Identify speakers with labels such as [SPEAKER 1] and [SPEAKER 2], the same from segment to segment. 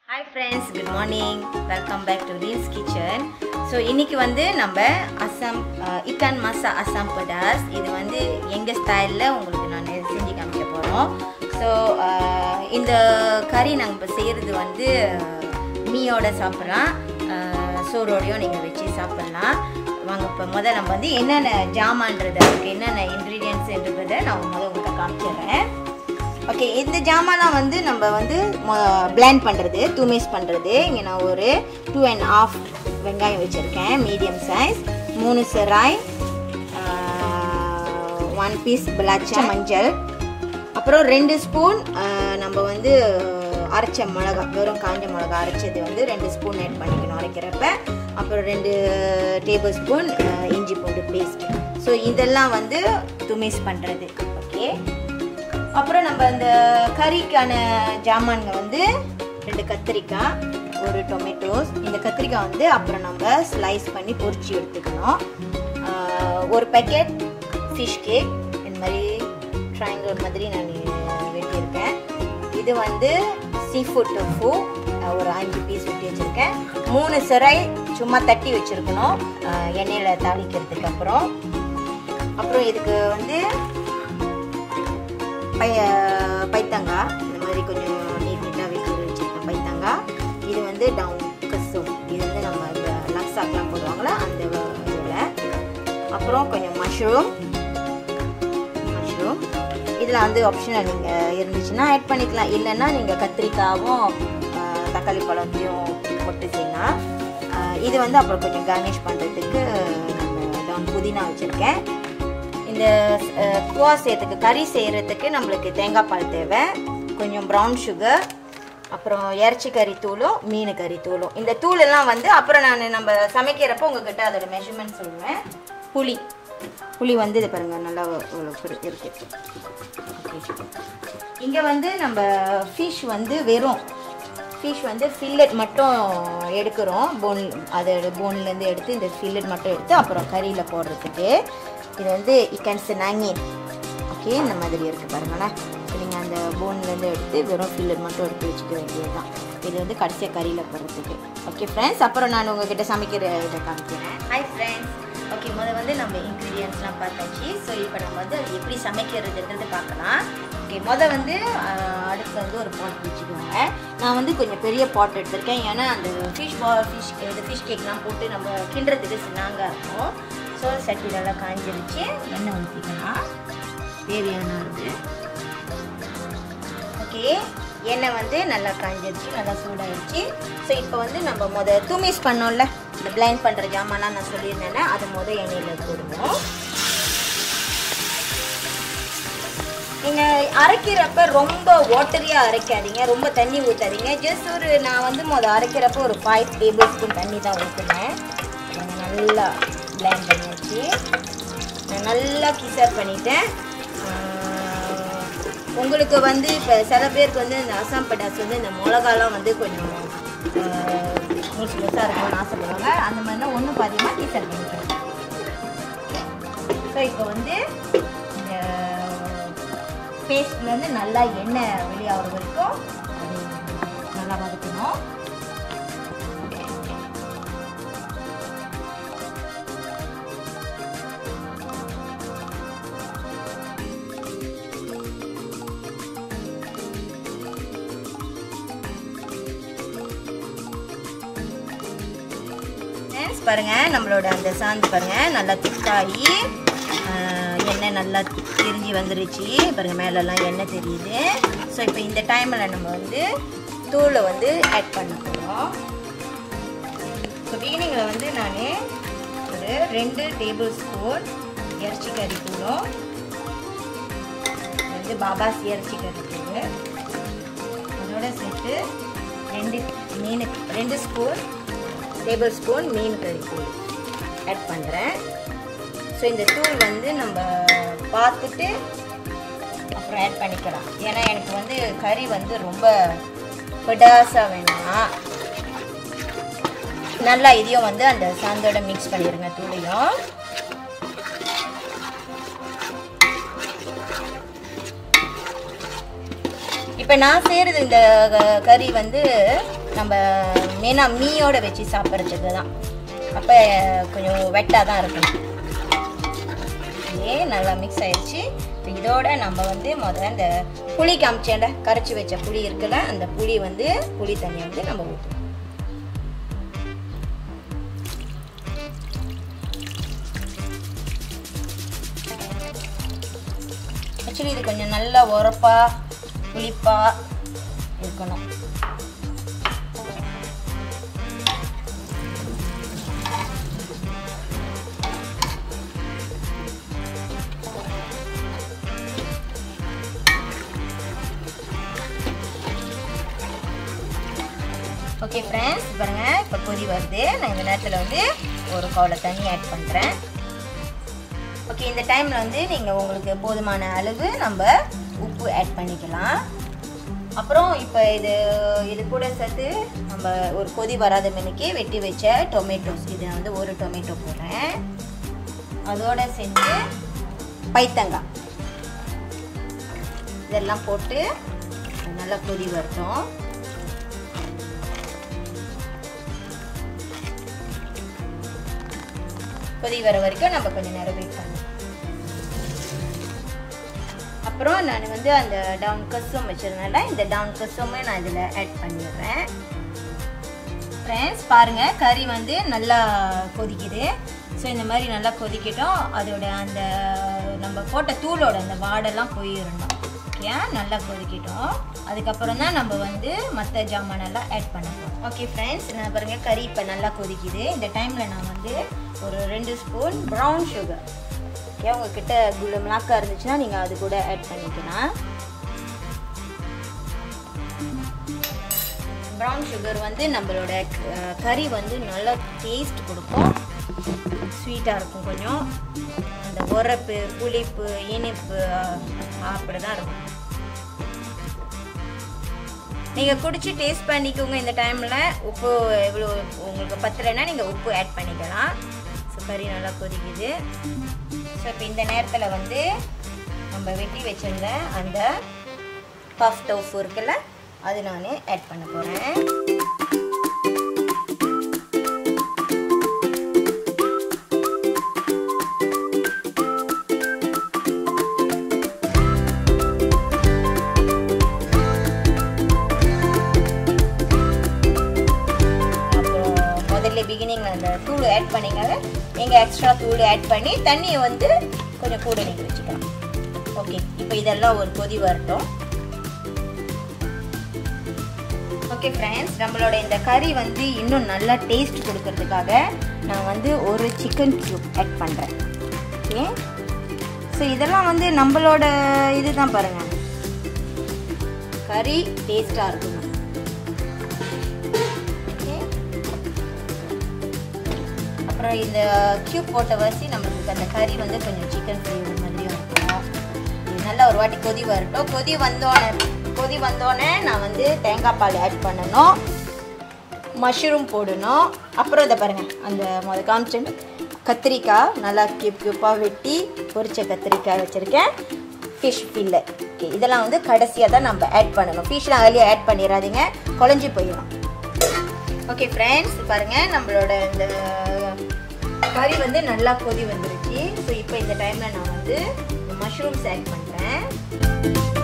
[SPEAKER 1] hi friends good morning welcome back to reels kitchen so இன்னைக்கு வந்து நம்ம Assam icon மசா அசாம் படாஸ் இது வந்து எங்கள் ஸ்டைலில் உங்களுக்கு நான் செஞ்சு காமிக்க போகிறோம் ஸோ இந்த கறி நாங்கள் இப்போ செய்கிறது வந்து மீயோட சாப்பிட்லாம் சோறோடையும் நீங்கள் வச்சு சாப்பிட்லாம் வாங்க இப்போ முதல்ல நம்ம வந்து என்னென்ன ஜாமான்றது அதுக்கு என்னென்ன இன்க்ரீடியன்ட்ஸ்ன்றதை நான் முதல்ல உங்களுக்கு காமிச்சிடுறேன் ஓகே இந்த ஜாமான்லாம் வந்து நம்ம வந்து பிளேண்ட் பண்ணுறது தூமேஸ் பண்ணுறது இங்கே நான் ஒரு டூ அண்ட் ஆஃப் வெங்காயம் வச்சுருக்கேன் மீடியம் சைஸ் மூணு செராய் ஒன் பீஸ் பிளாச்சா மஞ்சள் அப்புறம் ரெண்டு ஸ்பூன் நம்ம வந்து அரைச்ச மிளகா வெறும் காஞ்ச மிளகா அரைச்சது வந்து ரெண்டு ஸ்பூன் ஆட் பண்ணிக்கணும் அரைக்கிறப்ப அப்புறம் ரெண்டு டேபிள் ஸ்பூன் இஞ்சி பூண்டு பேஸ்ட் ஸோ இதெல்லாம் வந்து துமிஸ் பண்ணுறது ஓகே அப்புறம் நம்ம இந்த கறிக்கான ஜாமான்ங்க வந்து ரெண்டு கத்திரிக்காய் ஒரு டொமேட்டோஸ் இந்த கத்திரிக்காய் வந்து அப்புறம் நம்ம ஸ்லைஸ் பண்ணி பொரிச்சு எடுத்துக்கணும் ஒரு பேக்கெட் ஃபிஷ் கேக் இந்த மாதிரி ட்ரையாங்கிள் மாதிரி நான் வெட்டியிருக்கேன் இது வந்து சீ ஃபுட் டொஃபு ஒரு அஞ்சு பீஸ் வெட்டி வச்சுருக்கேன் மூணு சிறை சும்மா தட்டி வச்சுருக்கணும் எண்ணெயில் தாளிக்கிறதுக்கு அப்புறம் அப்புறம் இதுக்கு வந்து பைய பைத்தங்காய் இந்த மாதிரி கொஞ்சம் நீட் நீட்டாக வீட்டில் வச்சுருக்கேன் பைத்தங்காய் இது வந்து டவுன் கசும் இது வந்து நம்ம இந்த லக்ஸாக்கெலாம் போடுவாங்களா அந்த இதில் அப்புறம் கொஞ்சம் மஷ்ரூம் மஷ்ரூம் இதில் வந்து ஆப்ஷனல் நீங்கள் இருந்துச்சுன்னா ஆட் பண்ணிக்கலாம் இல்லைன்னா நீங்கள் கத்திரிக்காவும் தக்காளி பழத்தையும் போட்டு செய்யலாம் இது வந்து அப்புறம் கொஞ்சம் கார்னிஷ் பண்ணுறதுக்கு நம்ம டவுன் புதினா வச்சுருக்கேன் இந்த குவா செய்யறதுக்கு கறி செய்கிறதுக்கு நம்மளுக்கு தேங்காய் பால் தேவை கொஞ்சம் ப்ரௌன் சுகர் அப்புறம் இறைச்சி கறி தூளும் மீன் கறி தூளும் இந்த தூள் எல்லாம் வந்து அப்புறம் நான் நம்ம சமைக்கிறப்போ உங்ககிட்ட அதோட மெஷர்மெண்ட் சொல்லுவேன் புளி புளி வந்து இது பாருங்கள் நல்லா இருக்கு இங்கே வந்து நம்ம ஃபிஷ் வந்து வெறும் ஃபிஷ் வந்து ஃபில்லட் மட்டும் எடுக்கிறோம் போன் அதோட போன்லேருந்து எடுத்து இந்த ஃபில்லட் மட்டும் எடுத்து அப்புறம் கறியில் போடுறதுக்கு இது வந்து இக்கன்ஸ் நங்கின் ஓகே இந்த மாதிரி இருக்குது பாருங்களேன் நீங்கள் அந்த போன்லேருந்து எடுத்து வெறும் ஃபில்லர் மட்டும் எடுத்து வச்சுக்க வேண்டியது தான் இது வந்து கடைசியாக கறியில் போடுறதுக்கு ஓகே ஃப்ரெண்ட்ஸ் அப்புறம் நான் உங்ககிட்ட சமைக்கிற இதை காமிக்கிறேன் ஹாய் ஃப்ரெண்ட்ஸ் ஓகே முதல் வந்து நம்ம இன்க்ரீடியன்ஸ்லாம் பார்த்தாச்சு ஸோ இப்போ நம்ம வந்து அது எப்படி சமைக்கிறதுன்றது பார்க்கலாம் ஓகே மொதல் வந்து அடுத்து வந்து ஒரு பாட் வச்சுக்கோங்க நான் வந்து கொஞ்சம் பெரிய பாட் எடுத்திருக்கேன் ஏன்னா அந்த ஃபிஷ் பா ஃபிஷ் இது ஃபிஷ் கேக்லாம் போட்டு நம்ம கிண்டுறதுக்கு சின்னாங்க இருக்கும் ஸோ சட்டி நல்லா காஞ்சிருச்சு எண்ணெய் ஊற்றிக்கலாம் தேவையான இது ஓகே எண்ணெய் வந்து நல்லா காஞ்சிருச்சு நல்லா சூடாகிடுச்சு ஸோ இப்போ வந்து நம்ம முத தூமிஸ் பண்ணோம்ல இந்த பிளைண்ட் பண்ணுற ஜாமான்லாம் நான் சொல்லியிருந்தேன்னா அதை முத எண்ணெயில் போடுவோம் நீங்கள் அரைக்கிறப்ப ரொம்ப வாட்டரியாக அரைக்காதீங்க ரொம்ப தண்ணி ஊற்றாதீங்க ஜஸ்ட் ஒரு நான் வந்து மொதல் அரைக்கிறப்ப ஒரு ஃபைவ் டேபிள் ஸ்பூன் தண்ணி தான் ஊற்றுனேன் நல்லா பிளைண்ட் பண்ணியாச்சு நான் நல்லா கிசர் பண்ணிட்டேன் உங்களுக்கு வந்து இப்போ சில பேருக்கு வந்து இந்த அசாம் பட்டாஸ் வந்து இந்த மிளகாலாம் வந்து கொஞ்சம் முழுசு முழுசாக இருக்கணும்னு ஆசைப்படுவாங்க அந்த மாதிரிலாம் ஒன்றும் பாதியமாக கிசர் பண்ணிக்கிறேன் ஸோ இப்போ வந்து இந்த பேஸ்ட்லேருந்து நல்லா எண்ணெய் வெளியாகிற வரைக்கும் அது நல்லா வதக்கணும் பாருங்க நம்மளோட அந்த சாந்து பாருங்க நல்லா திக்காகி எண்ணெய் நல்லா திரிஞ்சு வந்துருச்சு பாருங்க மேலெல்லாம் எண்ணெய் தெரியுது ஸோ இப்போ இந்த டைமில் நம்ம வந்து தூளை வந்து ஆட் பண்ண போகிறோம் ஸோ பிகினிங்கில் வந்து நான் ஒரு ரெண்டு டேபிள் ஸ்பூன் இறைச்சி கறி தூளும் வந்து பாபாஸ் இறைச்சி கறி தூள் அதோட சேர்த்து ரெண்டு மீனுக்கு ரெண்டு ஸ்பூன் டேபிள் ஸ்பூன் மீன் கறி தூள் ஆட் பண்ணுறேன் ஸோ இந்த தூள் வந்து நம்ம பார்த்துட்டு அப்புறம் ஆட் பண்ணிக்கலாம் ஏன்னா எனக்கு வந்து கறி வந்து ரொம்ப பிடாசாக வேணாம் நல்லா இதையும் வந்து அந்த சாந்தோட மிக்ஸ் பண்ணிடுங்க தூளையும் இப்போ நான் செய்கிறது இந்த க- கறி வந்து நம்ம மெயினாக மீயோட வச்சு சாப்பிட்றதுக்கு தான் அப்போ கொஞ்சம் வெட்டாக தான் இருக்கணும் ஏ நல்லா மிக்ஸ் ஆயிடுச்சு இப்போ இதோட நம்ம வந்து முதல்ல இந்த புளி காமிச்சேன்ல கரைச்சி வச்ச புளி இருக்குல்ல அந்த புளி வந்து புளி தண்ணியை வந்து நம்ம ஊற்றணும் ஆக்சுவலி இது கொஞ்சம் நல்லா உரப்பா புளிப்பா இருக்கணும் ஓகே ஃப்ரெண்ட்ஸ் பாருங்க இப்போ கொதி வருது நான் இந்த நேரத்தில் வந்து ஒரு கவுல தண்ணி ஆட் பண்ணுறேன் ஓகே இந்த டைமில் வந்து நீங்கள் உங்களுக்கு போதுமான அளவு நம்ம உப்பு ஆட் பண்ணிக்கலாம் அப்புறம் இப்போ இது இது கூட சேர்த்து நம்ம ஒரு கொதி வராத மணிக்கு வெட்டி வச்ச டொமேட்டோஸ் இது வந்து ஒரு டொமேட்டோ போடுறேன் அதோட சேர்ந்து பைத்தங்காய் இதெல்லாம் போட்டு நல்லா கொதி வரட்டும் கொதி வர வரைக்கும் நம்ம கொஞ்சம் நேரம் வெயிட் பண்ணணும் அப்புறம் நான் வந்து அந்த டவுன் கஸ்ஸும் வச்சதுனால இந்த டவுன் கஸ்ஸுமே நான் இதில் ஆட் பண்ணிடுறேன் ஃப்ரெண்ட்ஸ் பாருங்கள் கறி வந்து நல்லா கொதிக்குது ஸோ இந்த மாதிரி நல்லா கொதிக்கட்டும் அதோட அந்த நம்ம போட்ட தூளோட அந்த வாடெல்லாம் போயிடணும் ஓகே நல்லா கொதிக்கட்டும் அதுக்கப்புறம் தான் நம்ம வந்து மற்ற ஜாமானெல்லாம் ஆட் பண்ண போகிறோம் ஓகே ஃப்ரெண்ட்ஸ் நான் பாருங்கள் கறி இப்போ நல்லா கொதிக்குது இந்த டைமில் நான் வந்து ஒரு ரெண்டு ஸ்பூன் ப்ரௌன் சுகர் ஓகே உங்ககிட்ட குள்ள மிளாக்கா இருந்துச்சுன்னா நீங்கள் அது கூட ஆட் பண்ணிக்கலாம் ப்ரௌன் சுகர் வந்து நம்மளோட கறி வந்து நல்லா டேஸ்ட் கொடுக்கும் ஸ்வீட்டாக இருக்கும் கொஞ்சம் அந்த உரப்பு புளிப்பு இனிப்பு அப்படி தான் இருக்கும் நீங்கள் குடிச்சு டேஸ்ட் பண்ணிக்கோங்க இந்த டைமில் உப்பு எவ்வளோ உங்களுக்கு பத்தலைன்னா நீங்கள் உப்பு ஆட் பண்ணிக்கலாம் ஸோ கறி நல்லா கொதிக்குது ஸோ இப்போ இந்த நேரத்தில் வந்து நம்ம வெட்டி வச்சிருந்த அந்த பஃப் டோஃபு இருக்குல்ல அது நான் ஆட் பண்ண போகிறேன் முதல்ல பிகினிங்கில் அந்த தூள் ஆட் பண்ணிங்க நீங்கள் எக்ஸ்ட்ரா தூள் ஆட் பண்ணி தண்ணியை வந்து கொஞ்சம் கூட நீங்கள் வச்சுக்கலாம் ஓகே இப்போ இதெல்லாம் ஒரு கொதி வரட்டும் ஓகே ஃப்ரெண்ட்ஸ் நம்மளோட இந்த கறி வந்து இன்னும் நல்லா டேஸ்ட் கொடுக்கறதுக்காக நான் வந்து ஒரு சிக்கன் க்யூப் ஆட் பண்ணுறேன் ஓகே ஸோ இதெல்லாம் வந்து நம்மளோட இதுதான் பாருங்கள் கறி டேஸ்ட்டாக இருக்கணும் அப்புறம் இந்த க்யூப் போட்ட வசி நம்மளுக்கு அந்த கறி வந்து கொஞ்சம் சிக்கன் ஃப்ளேவர் மாதிரியும் இருக்கும் இது நல்லா ஒரு வாட்டி கொதி வரட்டும் கொதி வந்தோடனே கொதி வந்தோடனே நான் வந்து தேங்காய் பால் ஆட் பண்ணணும் மஷ்ரூம் போடணும் அப்புறம் இதை பாருங்கள் அந்த முத காமிச்சு கத்திரிக்காய் நல்லா கியூப் கியூப்பாக வெட்டி பொரிச்ச கத்திரிக்காய் வச்சுருக்கேன் ஃபிஷ் ஃபில்லை ஓகே இதெல்லாம் வந்து கடைசியாக தான் நம்ம ஆட் பண்ணணும் ஃபிஷ்லாம் அதிலேயே ஆட் பண்ணிடாதீங்க குழஞ்சி போயிடும் ஓகே ஃப்ரெண்ட்ஸ் பாருங்கள் நம்மளோட இந்த கறி வந்து நல்லா கொதி வந்துருச்சு ஸோ இப்போ இந்த டைமில் நான் வந்து மஷ்ரூம்ஸ் ஆட் பண்ணுறேன்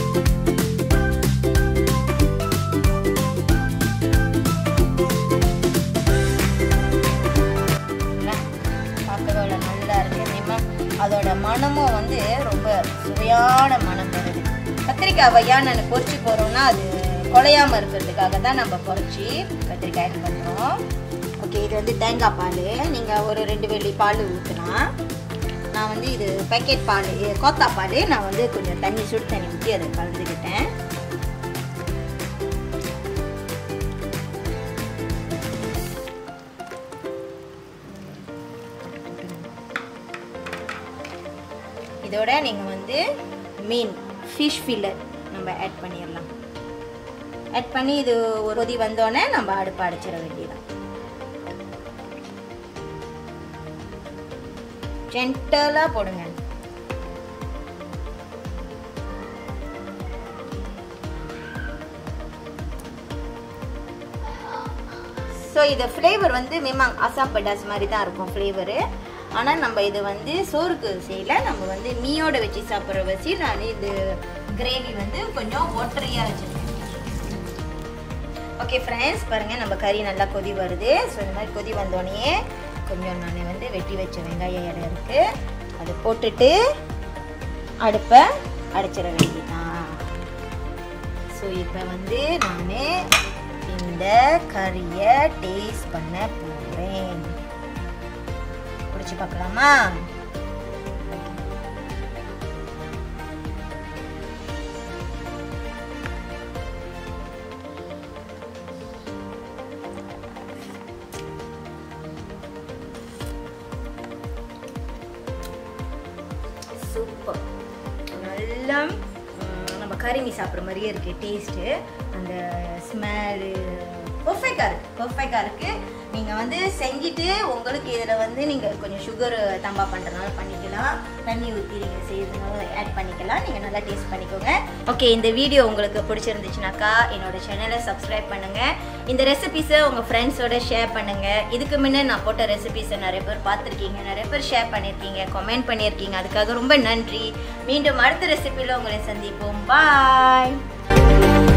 [SPEAKER 1] பார்க்கவே நல்லா இருக்கு நிம்ம அதோட மனமும் வந்து ரொம்ப சுவையான மனம் வருது கத்திரிக்காய் வையா நான் பொறிச்சு போகிறோம்னா அது குலையாமல் இருக்கிறதுக்காக தான் நம்ம பொறிச்சு கத்திரிக்காய் ஆட் பண்ணுறோம் ஓகே இது வந்து தேங்காய் பால் நீங்கள் ஒரு ரெண்டு வெள்ளி பால் ஊற்றலாம் நான் வந்து இது பேக்கெட் பால் கோத்தா பால் நான் வந்து கொஞ்சம் தண்ணி சுடு தண்ணி ஊற்றி அதை கலந்துக்கிட்டேன் இதோட நீங்கள் வந்து மீன் ஃபிஷ் ஃபில்லர் நம்ம ஆட் பண்ணிடலாம் ஆட் பண்ணி இது ஒரு கொதி வந்தோடனே நம்ம அடுப்பு அடைச்சிட வேண்டியதான் ஜென்டலாக போடுங்க ஸோ இது ஃப்ளேவர் வந்து மிமாங் அசாம் பெட்டாஸ் மாதிரி தான் இருக்கும் ஃப்ளேவரு ஆனால் நம்ம இது வந்து சோறுக்கு செய்யல நம்ம வந்து மீயோட வச்சு சாப்பிட்ற வச்சு நான் இது கிரேவி வந்து கொஞ்சம் ஒட்டரியாக வச்சுருக்கேன் ஓகே ஃப்ரெண்ட்ஸ் பாருங்கள் நம்ம கறி நல்லா கொதி வருது ஸோ இந்த மாதிரி கொதி வந்தோடனே கொஞ்சம் நான் வந்து வெட்டி வச்ச வெங்காய இடம் இருக்குது அதை போட்டுட்டு அடுப்பை அடைச்சிட வேண்டியதான் ஸோ இப்போ வந்து நான் இந்த கறியை டேஸ்ட் பண்ண போகிறேன் குடிச்சு பார்க்கலாமா சூப்பர் நல்லா ம், நம்ம கறிமீ சாப்பிட்ற மாதிரியே இருக்கு டேஸ்ட்டு அந்த ஸ்மெல்லு பர்ஃபெக்டாக இருக்குது பர்ஃபெக்டாக இருக்குது நீங்கள் வந்து செஞ்சுட்டு உங்களுக்கு இதில் வந்து நீங்கள் கொஞ்சம் சுகர் தம்பா பண்ணுறதுனால பண்ணிக்கலாம் தண்ணி ஊற்றி நீங்கள் செய்யறதுனால ஆட் பண்ணிக்கலாம் நீங்கள் நல்லா டேஸ்ட் பண்ணிக்கோங்க ஓகே இந்த வீடியோ உங்களுக்கு பிடிச்சிருந்துச்சுனாக்கா என்னோட சேனலை சப்ஸ்கிரைப் பண்ணுங்கள் இந்த ரெசிபிஸை உங்கள் ஃப்ரெண்ட்ஸோட ஷேர் பண்ணுங்கள் இதுக்கு முன்னே நான் போட்ட ரெசிபிஸை நிறைய பேர் பார்த்துருக்கீங்க நிறைய பேர் ஷேர் பண்ணியிருக்கீங்க கமெண்ட் பண்ணியிருக்கீங்க அதுக்காக ரொம்ப நன்றி மீண்டும் அடுத்த ரெசிபியில் உங்களை சந்திப்போம் பாய்